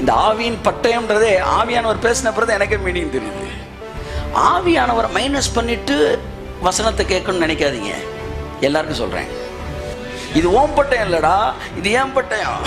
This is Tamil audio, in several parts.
இந்த ஆவியின் பட்டயம்ன்றதே ஆவியானவர் பேசின பிறகு எனக்கே மீனிங் தெரியுது ஆவியானவரை மைனஸ் பண்ணிட்டு வசனத்தை கேட்கணும்னு நினைக்காதீங்க எல்லாருக்கும் சொல்றேன் இது ஓம் பட்டயம் இல்லடா இது ஏன் பட்டயம்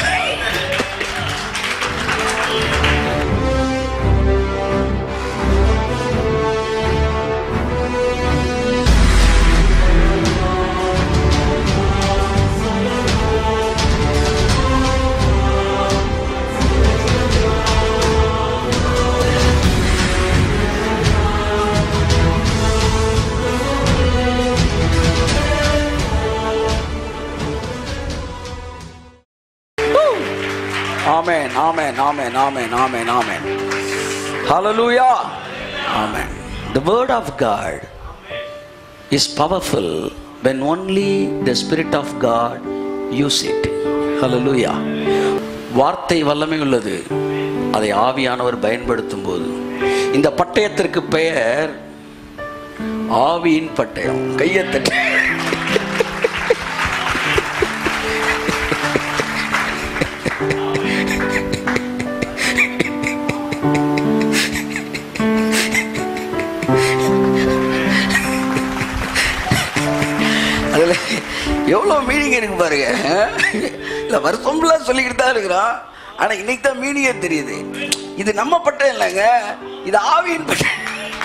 Amen, amen, amen, amen, amen, amen. Hallelujah. Amen. The word of God is powerful when only the Spirit of God use it. Hallelujah. வார்த்தை வல்லமை உள்ளது அதை ஆவியானவர் பயன்படுத்தும் போது இந்த பட்டயத்திற்கு பெயர் ஆவியின் பட்டயம் கையத்தட்டு அதில் எவ்வளோ மீனிங் இருக்கு பாருங்க இல்லை வருஷம் ஃபுல்லாக சொல்லிக்கிட்டு தான் இருக்கிறோம் ஆனால் இன்னைக்கு தான் மீனிங்கே தெரியுது இது நம்ம பட்டம் இல்லைங்க இது ஆவியின் பட்டம்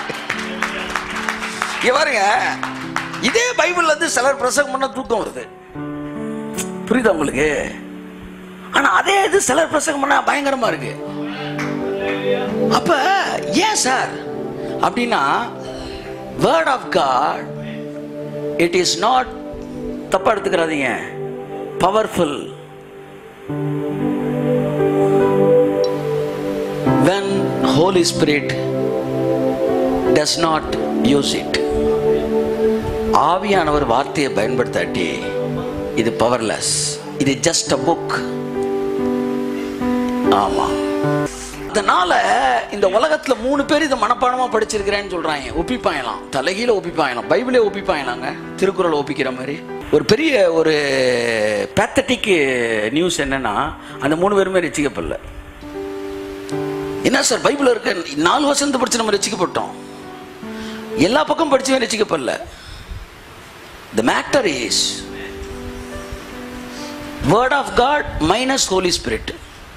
இங்க பாருங்க இதே பைபிள்ல இருந்து சிலர் பிரசங்கம் பண்ண தூக்கம் வருது புரியுதா உங்களுக்கு ஆனா அதே இது சிலர் பிரசங்கம் பண்ணா பயங்கரமா இருக்கு அப்ப ஏன் சார் அப்படின்னா word of God it is not தப்பா எடுத்துக்கிறாதீங்க powerful when holy spirit does not use it ஆவியானவர் வார்த்தையை பயன்படுத்தாட்டி இது பவர்லெஸ் இது ஜஸ்ட் அ புக் ஆமா அதனால இந்த உலகத்துல மூணு பேர் இதை மனப்பாடமா படிச்சிருக்கிறேன்னு சொல்றாங்க ஒப்பிப்பாயலாம் தலைகீழ ஒப்பிப்பாயலாம் பைபிளே ஒப்பிப்பாயலாங்க திருக்குறள் ஒப்பிக்கிற மாதிரி ஒரு பெரிய ஒரு பேத்தட்டிக் நியூஸ் என்னன்னா அந்த மூணு பேருமே ரசிக்கப்படல என்ன சார் பைபிள் இருக்க நாலு வருஷத்தை படிச்சு நம்ம ரசிக்கப்பட்டோம் எல்லா பக்கம் படிச்சுமே ரசிக்கப்படல the matter is word of God minus holy spirit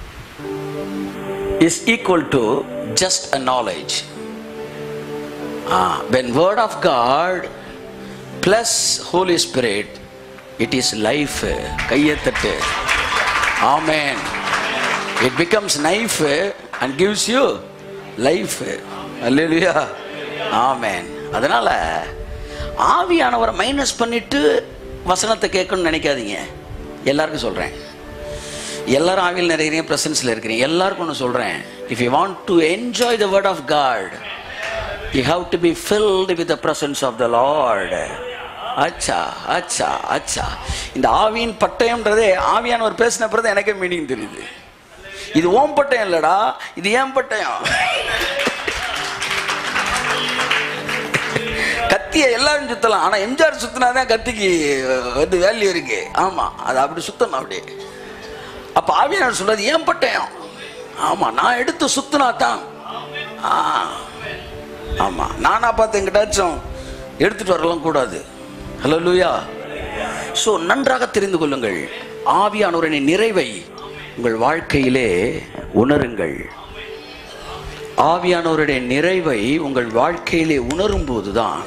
is equal to just a knowledge. Ah, when word of God plus Holy Spirit, it is life. கையத்தட்டு Amen. It becomes knife and gives you life. Hallelujah. Amen. அதனால ஆவியானவரை மைனஸ் பண்ணிட்டு வசனத்தை கேட்கணும்னு நினைக்காதீங்க எல்லாருக்கும் சொல்றேன் எல்லாரும் ஆவியில் நிறைய பிரசன்ஸில் இருக்கிறீங்க எல்லாருக்கும் ஒன்று சொல்கிறேன் if you want to enjoy the word of God you have to be filled with the presence of the Lord அச்சா அச்சா அச்சா இந்த ஆவியின் பட்டயம்ன்றதே ஆவியானவர் பேசின பிறகு எனக்கே மீனிங் தெரியுது இது ஓம் பட்டயம் இல்லடா இது ஏன் பட்டயம் கத்தியை எல்லாரும் சுத்தலாம் ஆனா எம்ஜிஆர் சுத்தினாதான் கத்திக்கு வந்து வேல்யூ இருக்கு ஆமா அது அப்படி சுத்தணும் அப்படியே அப்ப ஆவியானவர் சொல்றது ஏன் பட்டயம் ஆமா நான் எடுத்து சுத்தினா தான் ஆ, ஆமா நானா பார்த்து எங்கிட்டாச்சும் எடுத்துட்டு வரலாம் கூடாது ஹலோ லூயா ஸோ நன்றாக தெரிந்து கொள்ளுங்கள் ஆவியானவரின் நிறைவை உங்கள் வாழ்க்கையிலே உணருங்கள் ஆவியானவருடைய நிறைவை உங்கள் வாழ்க்கையிலே உணரும் போதுதான்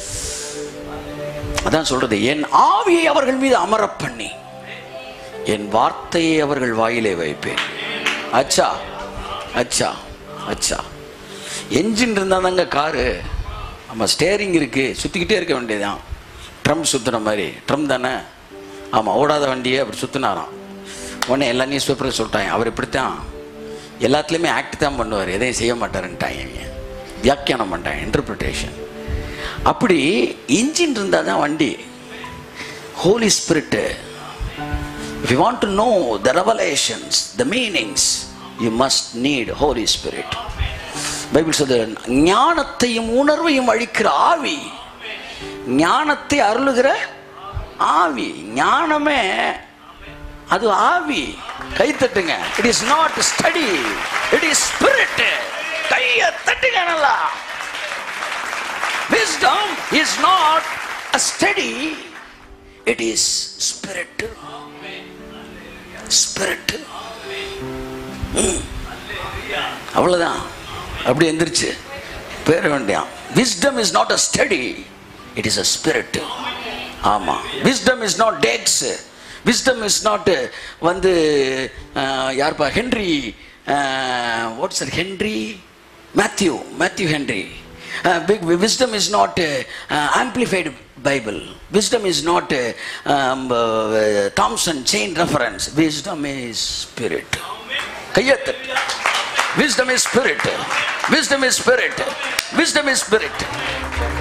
அதான் சொல்றது என் ஆவியை அவர்கள் மீது அமரப் பண்ணி என் வார்த்தையை அவர்கள் வாயிலே வைப்பேன் அச்சா அச்சா அச்சா என்ஜின் இருந்தால் தாங்க காரு ஆமாம் ஸ்டேரிங் இருக்கு சுற்றிக்கிட்டே இருக்க வேண்டியதுதான் ட்ரம் சுற்றுன மாதிரி ட்ரம் தானே ஆமாம் ஓடாத வண்டியை அப்படி சுற்றினாராம் உடனே எல்லா நியூஸ் பேப்பரும் சொல்லிட்டாங்க அவர் இப்படித்தான் எல்லாத்துலேயுமே ஆக்ட் தான் பண்ணுவார் எதையும் செய்ய மாட்டாருன்ட்டாங்க இவங்க. வியாக்கியானம் பண்ணிட்டாங்க இன்டர்பிரிட்டேஷன் அப்படி இன்ஜின் இருந்தால் தான் வண்டி Holy Spirit If you want to know the revelations, the meanings, you must need Holy Spirit. Bible சொல்லுது ஞானத்தையும் உணர்வையும் அழிக்கிற ஆவி ஞானத்தை அருளுகிற ஆவி ஞானமே அது ஆவி கை தட்டுங்க it is not study it is spirit கைய தட்டுங்க நல்லா wisdom is not a study it is spirit spirit ம். அவ்வளவுதான் அப்படி எந்திரிச்சு பேர வேண்டியான் wisdom is not a study it is a spirit ஆமா wisdom is not dates wisdom is not uh, வந்து uh, யார்ப்பா Henry what's sir Henry Matthew Matthew Henry Uh, big wisdom is not uh, uh, amplified Bible. Wisdom is not uh, um, uh, Thompson chain reference. Wisdom is spirit. கையத்தட் Wisdom is spirit. Wisdom is spirit. Wisdom is spirit.